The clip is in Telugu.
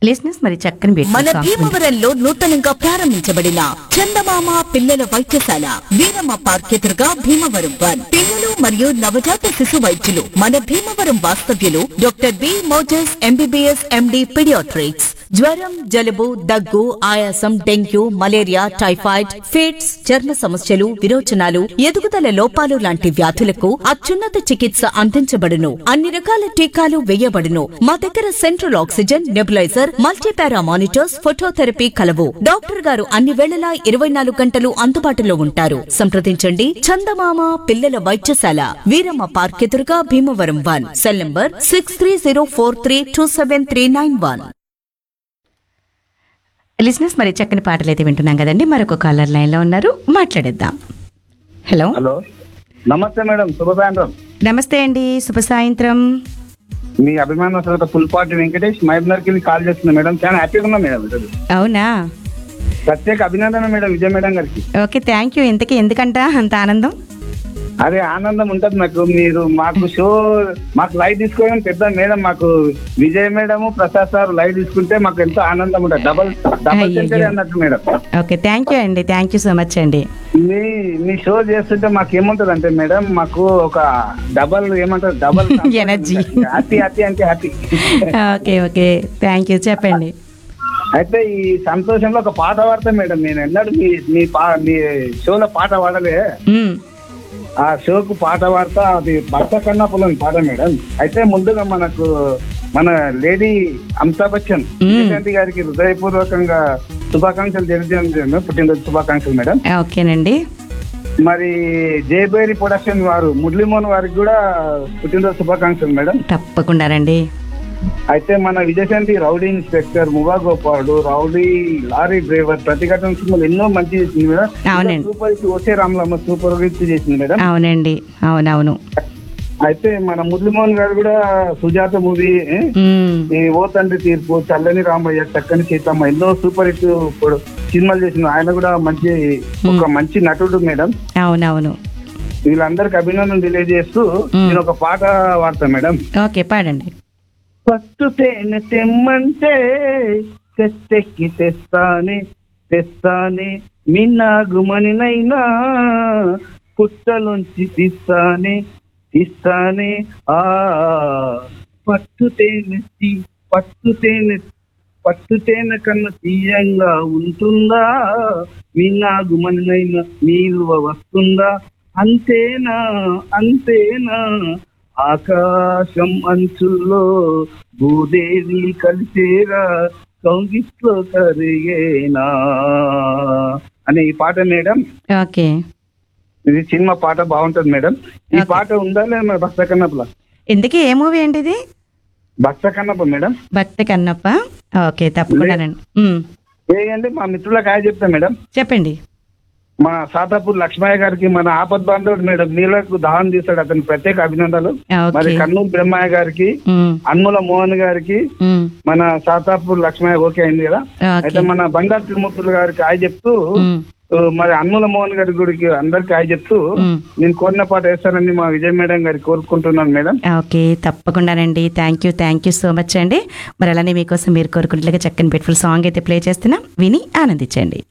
లిసినర్స్ మరి చక్కని beautiful మన song విందాం. భీమవరంలో నూతనంగా ప్రారంభించబడిన చందమామ పిల్లల వైద్యశాల వీరమ్మ పార్క్ ఎదురుగా భీమవరం వన్ పిల్లలు మరియు నవజాత శిశు వైద్యులు మన భీమవరం వాస్తవ్యులు doctor B Moses MBBS MD pediatrics జ్వరం జలుబు దగ్గు ఆయాసం డెంగ్యూ మలేరియా టైఫాయిడ్ ఫిట్స్ చర్మ సమస్యలు విరోచనాలు ఎదుగుదల లోపాలు లాంటి వ్యాధులకు అత్యున్నత చికిత్స అందించబడును అన్ని రకాల టీకాలు వేయబడును మా దగ్గర central oxygen nebulizer multipara monitors phototherapy కలవు డాక్టర్ గారు అన్ని వేళలా ఇరవై నాలుగు గంటలు అందుబాటులో ఉంటారు సంప్రదించండి చందమామ పిల్లల వైద్యశాల వీరమ్మ పార్క్ ఎదురుగా Bhimavaram one cell number six three zero four three two seven three nine one listeners మరి చక్కని పాటలు అయితే వింటున్నాం కదండి మరొక కాలర్ లైన్ లో ఉన్నారు మాట్లాడేద్దాం హలో హలో నమస్తే మేడం శుభ సాయంత్రం నమస్తే అండి శుభ సాయంత్రం మీ అభిమాన శ్రోత పుల్పాటి వెంకటేష్ మహబూబ్నగర్కి కాల్ చేస్తున్నా మేడం చాలా హ్యాపీగా ఉన్నా మేడం ఈరోజు. అవునా ప్రత్యేక అభినందన మేడం విజయ మేడం గారికి ఓకే థ్యాంక్ యూ ఇంతకీ ఎందుకంట అంత ఆనందం అదే ఆనందం ఉంటది నాకు మీరు మాకు షో మాకు లైవ్ తీసుకోవడం పెద్ద మేడం మాకు Vijay madam Prasad sir live తీసుకుంటే మాకు ఎంతో ఆనందం ఉంటుంది డబల్ డబల్ అయ్యయ్యో. సెంచరీ అన్నట్టు మేడం ఓకే థ్యాంక్ యూ అండి థ్యాంక్ యూ సో మచ్ అండి మీ మీ షో చేస్తుంటే మాకు ఏముంటది అంటే మేడం మాకు ఒక డబల్ ఏమంటారు డబల్ Energy. హ్యాపీ హ్యాపీ అంటే happy okay okay thank you చెప్పండి అయితే ఈ సంతోషంలో ఒక పాట పాడతా మేడం నేను ఎన్నడూ మీ మీ పా మీ షోలో పాట పాడలే మ్మ్. ఆ షోకు పాట పాడతా అది భర్త కన్నప్పులోని పాట మేడం అయితే ముందుగా మనకు మన లేడీ అమితాబ్ బచ్చన్ మ్మ్. విజయశాంతి గారికి హృదయపూర్వకంగా శుభాకాంక్షలు తెలియజేయడం పుట్టినరోజు శుభాకాంక్షలు మేడం ఓకేనండి మరి జేబేరి ప్రొడక్షన్ వారు మురళీమోహన్ వారికి కూడా పుట్టినరోజు శుభాకాంక్షలు మేడం తప్పకుండా రండి అయితే మన విజయశాంతి రౌడీ ఇన్స్పెక్టర్ ముగా గోపాలుడు రౌడీ లారీ డ్రైవర్ ప్రతిఘటన సినిమాలు ఎన్నో మంచి చేసింది మేడం అవునండి. Super hit Osey Ramulamma super hit చేసింది మేడం అవునండి అవునవును అయితే మన మురళీమోహన్ గారు కూడా సుజాత మూవీ మ్మ్. ఈ ఓ తండ్రి తీర్పు చల్లని రామయ్య చక్కని సీతమ్మ ఎన్నో సూపర్ హిట్ ఇప్పుడు సినిమాలు చేసింది ఆయన కూడా మంచి ఒక మంచి నటుడు మేడం అవునవును వీళ్ళందరికి అభినందన తెలియజేస్తూ నేను ఒక పాట వాడతా మేడం ఓకే పాడండి పట్టు తేనె తెమ్మంటే తెచ్చెక్కి తెస్తానే తెస్తానే మిన్నాగుమనినైనా పుట్టలోంచి తీస్తానే తీస్తానే ఆ పట్టు తేనె తీ- పట్టు తేనె పట్టు తేనె కన్నా తీయంగా ఉంటుందా మిన్నాగుమనినైనా నీలువ వస్తుందా అంతేనా అంతేనా ఆకాశం అంచుల్లో భూదేవి కలిసేరా కౌగిట్లో కరిగేనా అనే ఈ పాట మేడం ఓకే ఇది సినిమా పాట బాగుంటది మేడం ఈ పాట ఉందా లేదా మరి భక్త కన్నప్పల ఇంతకీ ఏ మూవీ అండి ఇది భక్త కన్నప్ప మేడం భక్తి కన్నప్ప ఓకే తప్పకుండానండి మ్మ్. ఏంటంటే మా మిత్రులకు ఆయన చెప్తా మేడం చెప్పండి మా సాతాపూర్ లక్ష్మయ్య గారికి మన ఆపద్ బాంధవుడు మేడం నీళ్ళకు దాహం తీస్తాడు అతనికి ప్రత్యేక అభినందనలు మరి ఓకే కర్నూలు బ్రహ్మయ్య గారికి మ్మ్. అన్ముల మోహన్ గారికి మ్మ్. మన సాతాపూర్ లక్ష్మయ్య ఓకే అయింది కదా ఓకే అయితే మన బంగారు తిరుమూర్తులు గారికి ఆయన చెప్తూ మ్మ్. ఆ, మరి అన్నుల మోహన్ గారి గుడికి అందరికి ఆయన చెప్తూ మ్మ్. నేను కోరిన పాట వేస్తానని మా విజయ్ మేడం గారికి కోరుకుంటున్నాను మేడం ఓకే తప్పకుండానండి thank you thank you so much అండి మరి అలానే మీకోసం మీరు కోరుకున్నట్లుగా చక్కని బ్యూటిఫుల్ సాంగ్ అయితే ప్లే చేస్తున్నాం విని ఆనందించండి